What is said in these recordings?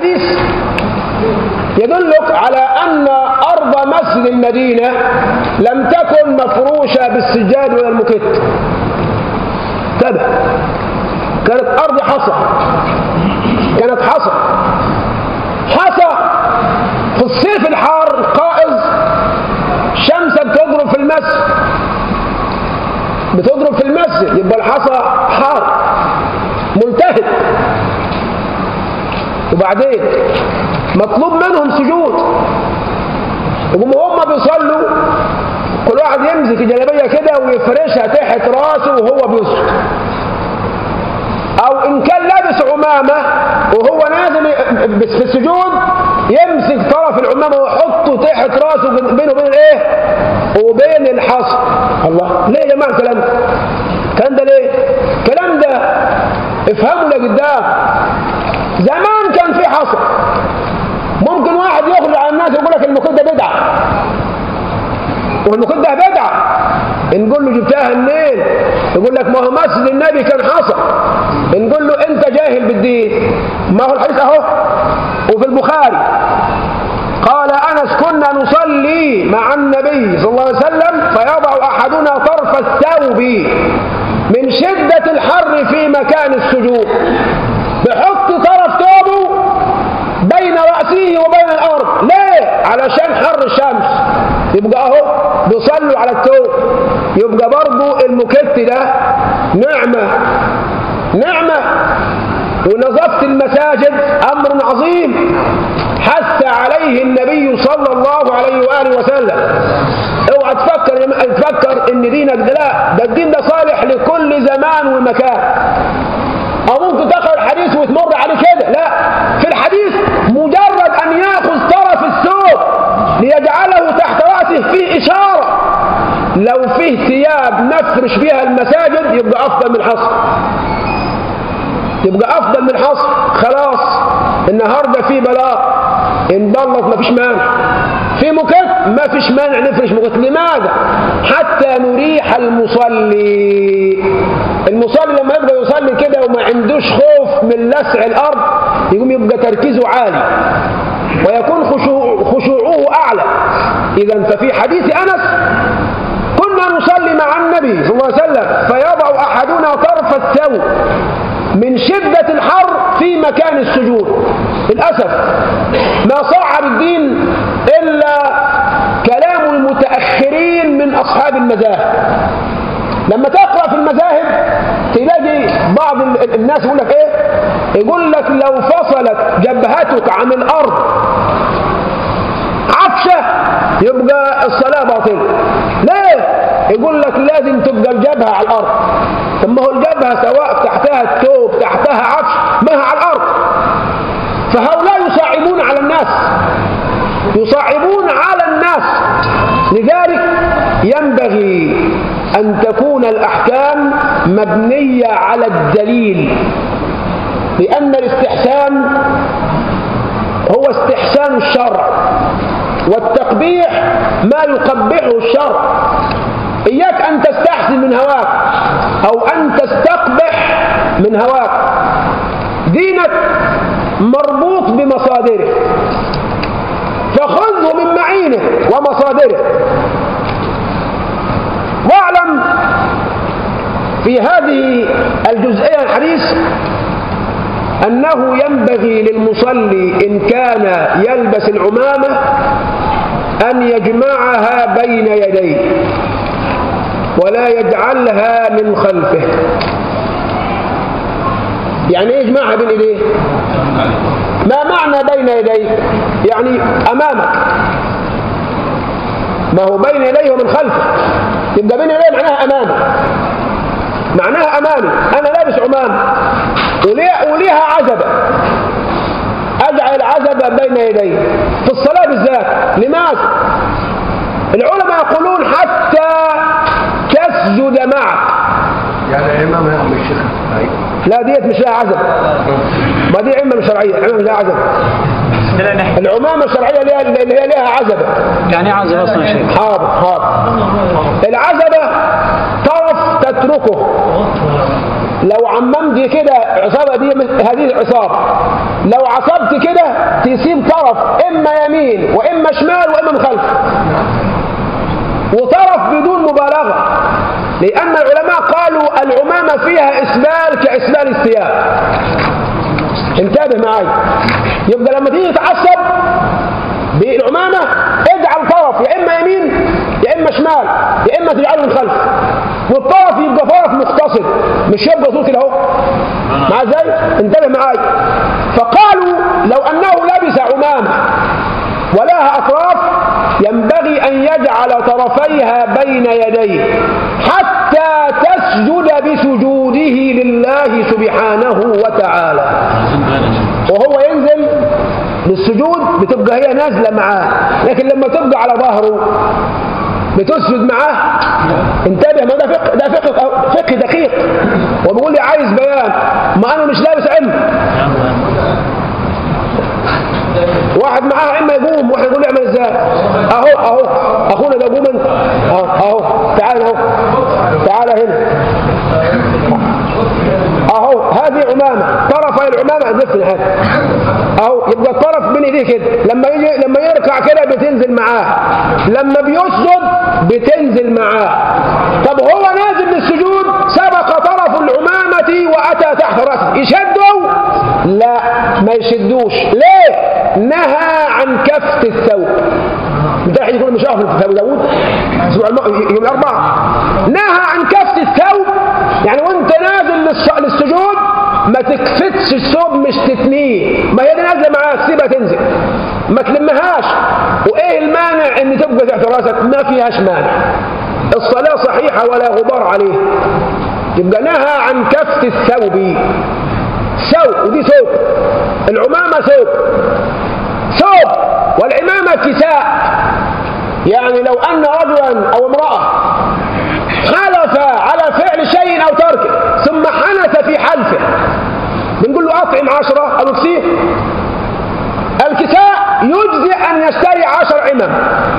الحديث يدلك على أن أرض مسجد المدينة لم تكن مفروشة بالسجاد ولا المكت تبع كانت أرض حصى كانت حصى حصى في الصيف الحار القائز شمسة بتضرب في المسجد بتضرب في المسجد يبقى الحصى حار ملتهب وبعدين مطلوب منهم سجود يقوموا هم بيصلوا كل واحد يمسك جلابيه كده ويفرشها تحت راسه وهو بيسجد او ان كان لابس عمامه وهو نازل في السجود يمسك طرف العمامه ويحطه تحت راسه بينه وبين الايه وبين الحصى الله ليه يا جماعه الكلام ده الكلام ده ليه الكلام ده افهموا لقدام زمان كان في حصى ممكن واحد يخرج على الناس يقول لك المكت ده بدعه والمكت ده بدعه نقول له جبتها منين يقول لك ما هو مسجد النبي كان حصى نقول له انت جاهل بالدين ما هو الحديث اهو وفي البخاري قال انس كنا نصلي مع النبي صلى الله عليه وسلم فيضع احدنا طرف الثوب من شده الحر في مكان السجود بحط طرف ثوبه بين راسه وبين الارض ليه علشان حر الشمس يبقى اهو بيصلوا على الثوب يبقى برضه المكت ده نعمه نعمه ونظافه المساجد امر عظيم حث عليه النبي صلى الله عليه واله وسلم اوعى تفكر تفكر ان دينك ده لا ده الدين ده صالح لكل زمان ومكان او ممكن تقرا الحديث وتمر عليه كده لا في الحديث مجرد ان ياخذ طرف الثوب ليجعله تحت راسه فيه اشاره لو فيه ثياب نفرش بها المساجد يبقى افضل من الحصر يبقى افضل من الحصر خلاص النهارده في بلاء ان بلط ما فيش مانع في مكت ما فيش مانع نفرش مكت لماذا حتى نريح المصلي المصلي لما يبقى يصلي كده وما عندوش خوف من لسع الارض يقوم يبقى تركيزه عالي ويكون خشوع خشوعه اعلى اذا ففي حديث انس كنا نصلي مع النبي صلى الله عليه وسلم فيضع احدنا طرف الثوب من شدة الحر في مكان السجود للأسف ما صعب الدين إلا كلام المتأخرين من أصحاب المذاهب لما تقرأ في المذاهب تلاقي بعض الناس يقول لك إيه يقول لك لو فصلت جبهتك عن الأرض عفشة يبقى الصلاة باطلة ليه يقول لك لازم تبقى الجبهة على الأرض ثم هو الجبهة سواء تحتها الثوب تحتها عفش ما هي على الأرض فهؤلاء يصعبون على الناس يصعبون على الناس لذلك ينبغي أن تكون الأحكام مبنية على الدليل لأن الاستحسان هو استحسان الشرع والتقبيح ما يقبحه الشرع إياك أن تستحسن من هواك أو أن تستقبح من هواك دينك مربوط بمصادره فخذه من معينه ومصادره واعلم في هذه الجزئية الحديث أنه ينبغي للمصلي إن كان يلبس العمامة أن يجمعها بين يديه ولا يجعلها من خلفه يعني ايه يجمعها بين ايديه ما معنى بين يديه يعني امامك ما هو بين يديه ومن خلفه يبقى بين يديه معناها امامه معناها امامي انا لابس عمام وليها عزبه اجعل العزبه بين يدي في الصلاه بالذات لماذا العلماء يقولون حتى تسجد معك يعني امام يا عم الشيخ لا ديت مش لها عزب ما دي عمة شرعية عمة مش لها عزب العمامة الشرعية اللي هي اللي هي لها عزبة يعني عزب اصلا يا شيخ حاضر حاضر العزبة طرف تتركه لو عممت كده عصابة دي هذه العصابة لو عصبت كده تسيب طرف اما يمين واما شمال واما من خلف وطرف بدون مبالغه لان العلماء قالوا العمامه فيها اسبال كاسبال الثياب انتبه معي يبقى لما تيجي تعصب بالعمامه اجعل طرف يا اما يمين يا اما شمال يا اما تجعله من خلف والطرف يبقى طرف مختصر مش يبقى طول كده اهو مع ازاي انتبه معاي فقالوا لو انه لبس عمامه ولها اطراف ينبغي ان يجعل طرفيها بين يديه حتى تسجد بسجوده لله سبحانه وتعالى وهو ينزل للسجود بتبقى هي نازله معاه لكن لما تبقى على ظهره بتسجد معاه انتبه ما ده فقه ده فقه فقه دقيق وبيقول لي عايز بيان ما انا مش لابس علم واحد معاه علم يقوم واحد يقول لي اعمل ازاي اهو اهو اخونا ده قوم انت اهو اهو تعال اهو تعال هنا اهو هذه عمامه طرف العمامه دفن هذا اهو يبقى الطرف من ايديه كده لما يجي لما يركع كده بتنزل معاه لما بيسجد بتنزل معاه طب هو نازل للسجود سبق طرف العمامه واتى تحت راسه يشده لا ما يشدوش ليه نهى عن كفت الثوب ده حين يكون مشاهد في ابو داود يوم الاربعاء نهى عن كفت الثوب يعني وانت نازل للص- للسجود ما تكفتش الثوب مش تتنيه ما هي دي نازله معاك سيبها تنزل ما تلمهاش وايه المانع ان تبقى تحت راسك ما فيهاش مانع الصلاه صحيحه ولا غبار عليه يبقى نهى عن كفت الثوب ثوب ودي ثوب العمامه ثوب ثوب والعمامه كساء يعني لو ان رجلا او امراه حلف على فعل شيء او تركه ثم حنث في حلفه بنقول له اطعم عشره او اكسيه الكساء يجزي ان يشتري عشر عمم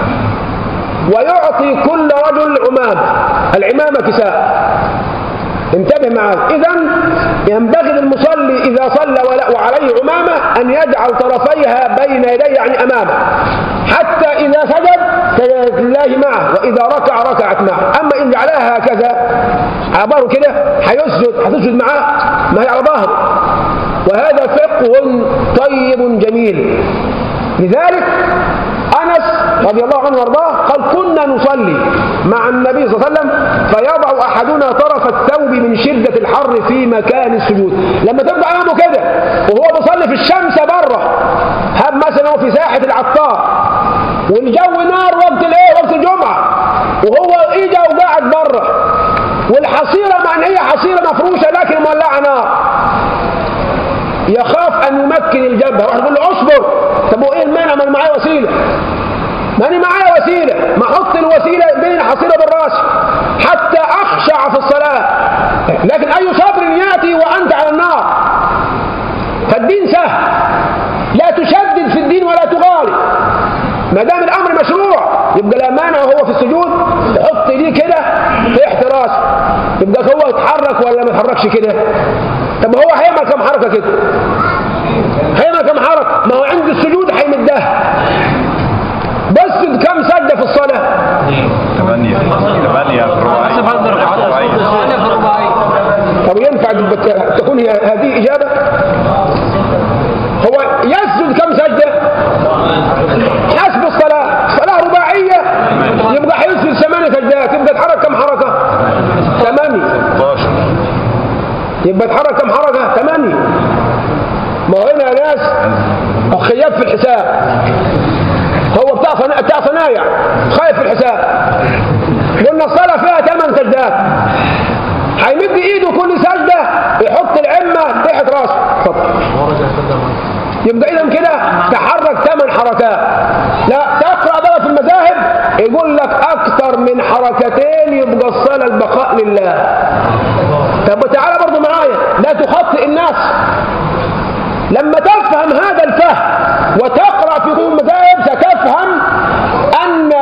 ويعطي كل رجل عمامه العمامه كساء انتبه معي اذا ينبغي للمصلي اذا صلى ولا- وعليه عمامه ان يجعل طرفيها بين يديه يعني امامه حتى اذا سجد سجدت لله معه واذا ركع ركعت معه اما ان جعلها هكذا على ظهره كده هيسجد هتسجد معاه ما هي على ظهره وهذا فقه طيب جميل لذلك انس رضي الله عنه وارضاه قال كنا نصلي مع النبي صلى الله عليه وسلم فيضع احدنا طرف الثوب من شده الحر في مكان السجود لما تبقى امامه كده وهو بيصلي في الشمس بره هب مثلا هو في ساحه العطار والجو نار وقت الايه وقت الجمعه وهو اجى وقاعد بره والحصيره مع ان هي حصيره مفروشه لكن مولعه نار يخاف ان يمكن الجبهه واحد يقول له اصبر طب وايه المانع ما انا معايا وسيله ما انا معايا وسيله ما احط الوسيله بين الحصيره بالراس حتى اخشع في الصلاه لكن اي صبر ياتي وانت على النار فالدين سهل لا تشدد في الدين ولا تغالي ما دام الامر مشروع يبقى لا مانع وهو في السجود يحط ايديه كده تحت راسه يبقى هو يتحرك ولا ما يتحركش كده طب هو هيعمل كم حركه كده هيعمل كم حركه ما هو عند السجود هيمدها بس كم سجده في الصلاه ثمانية ثمانية في حسب هذا الرباعية الرباعية في الرباعية طب ينفع تكون هي هذه اجابه هو يسجد كم سجده حسب الصلاه صلاه رباعيه يبقى هيسجد ثمانيه سجدات يبقى يتحرك كم حركه ثمانيه 16 يبقى اتحرك كم حركة؟ ثمانية ما هو هنا ناس خياب في الحساب هو بتاع صنا- بتاع صنايع خايف في الحساب قلنا الصلاة فيها ثمان سجدات هيمد ايده كل سجدة يحط العمة تحت راسه اتفضل يبقى اذا كده تحرك ثمان حركات لا تقرا بقى في المذاهب يقول لك اكثر من حركتين يبقى الصلاه البقاء لله طب تعالى برضو معايا لا تخطئ الناس لما تفهم هذا الفهم وتقرا في كتب المذاهب ستفهم ان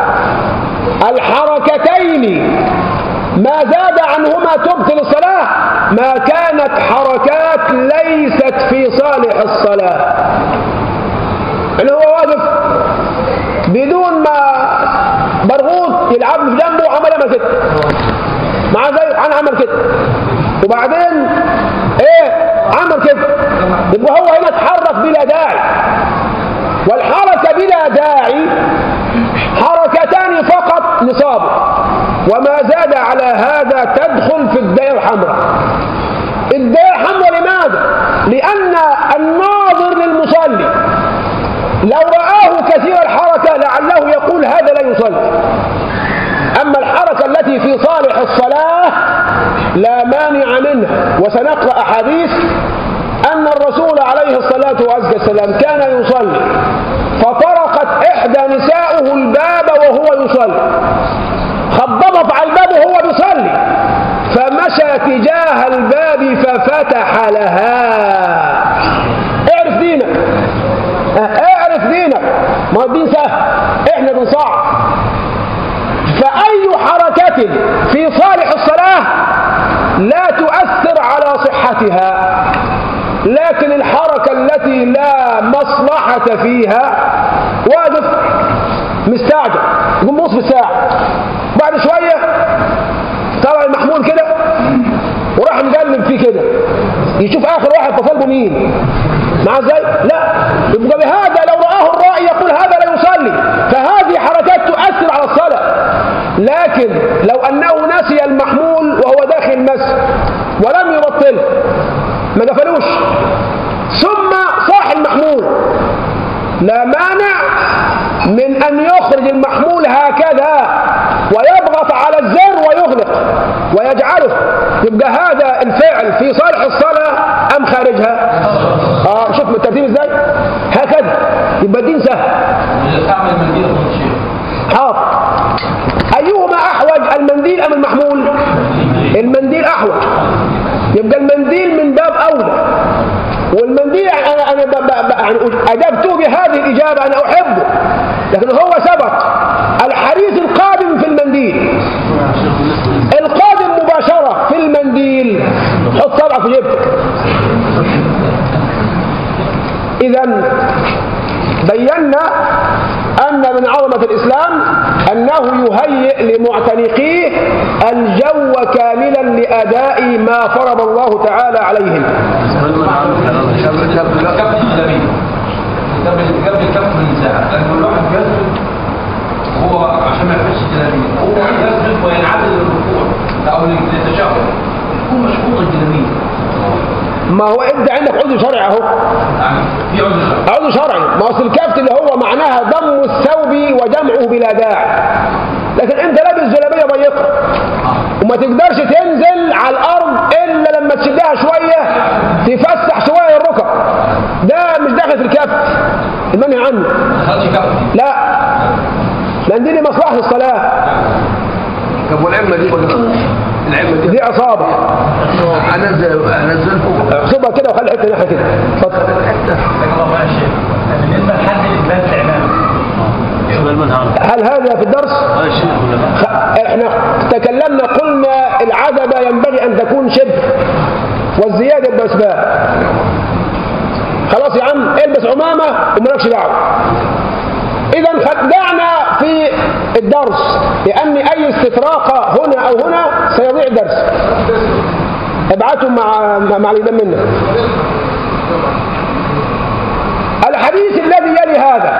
الحركتين ما زاد عنهما تبطل الصلاه ما كانت حركات ليست في صالح الصلاه الصلاة اللي هو واقف بدون ما برغوث يلعب في جنبه عمل عمل كده مع ذلك انا عمل كده وبعدين ايه عمل كده يبقى هو هنا اتحرك بلا داعي والحركة بلا داعي حركتان فقط نصابه وما زاد على هذا تدخل في الدائرة الحمراء الدائرة الحمراء لماذا؟ لأن الناظر للمصلي لو رآه كثير الحركة لعله يقول هذا لا يصلي أما الحركة التي في صالح الصلاة لا مانع منها وسنقرأ أحاديث أن الرسول عليه الصلاة والسلام كان يصلي فطرقت إحدى نساؤه الباب وهو يصلي خبطت على الباب وهو بيصلي فمشى تجاه الباب ففتح لها اعرف دينك اعرف دينك ما هو الدين سهل احنا بنصعب فأي حركة في صالح الصلاة لا تؤثر على صحتها لكن الحركة التي لا مصلحة فيها واقف مستعجل يقوم بص بالساعة بعد شوية طلع المحمول كده وراح مقلب فيه كده يشوف آخر واحد تصلبه مين مع ازاي؟ لا يبقى بهذا لو رآه الرائي يقول هذا لا يصلي فهذه حركات تؤثر على الصلاة لكن لو أنه نسي المحمول وهو داخل المسجد ولم يبطله ما قفلوش ثم صاح المحمول لا مانع من أن يخرج المحمول هكذا ويضغط على الزر ويغلق ويجعله يبقى هذا الفعل في صالح الصلاة أم خارجها آه شوف الترتيب ازاي هكذا يبقى الدين سهل حاضر أيهما أحوج المنديل أم المحمول المنديل أحوج يبقى المنديل من باب أولى والمنديل أنا أنا ب- ب- ب- يعني أجبت بهذه الإجابة أنا أحبه لكن هو سبق الحديث القادم في المنديل القادم مباشرة في المنديل حط صبعك في جيبك إذا بينا أن من عظمة الإسلام أنه يهيئ لمعتنقيه الجو كاملا لأداء ما فرض الله تعالى عليهم قبل قبل كف النساء لأن الواحد يسجد هو عشان ما يحسش جلابيه هو يسجد وينعدل للركوع أو للتشهد يكون مشغول الجلابيه ما هو ابدا عندك عذر شرعي اهو يعني في عذر شرعي. عذر شرعي ما اصل الكفت اللي هو معناها ضم الثوب وجمعه بلا داعي لكن انت لابس جلابيه ضيقه وما تقدرش تنزل على الارض الا لما تشدها شويه تفسح شويه الركب ده مش داخل في الكفت المنهي عنه ما دخلش كف لا لان دي مصلحه الصلاه طب والعمة دي العمة دي دي عصابه انزل انزله احسبها كده وخلي حته ناحيه كده اتفضل بالنسبه لحد اثبات الامام شو المنهار هل هذا في الدرس؟ خ- احنا تكلمنا قلنا العدبة ينبغي ان تكون شبه والزيادة بأسباب خلاص يا عم البس عمامة ومالكش دعوة اذا دعنا في الدرس لان اي استفراقة هنا او هنا سيضيع الدرس ابعتهم مع مع مع الإمام منا الحديث الذي يلي هذا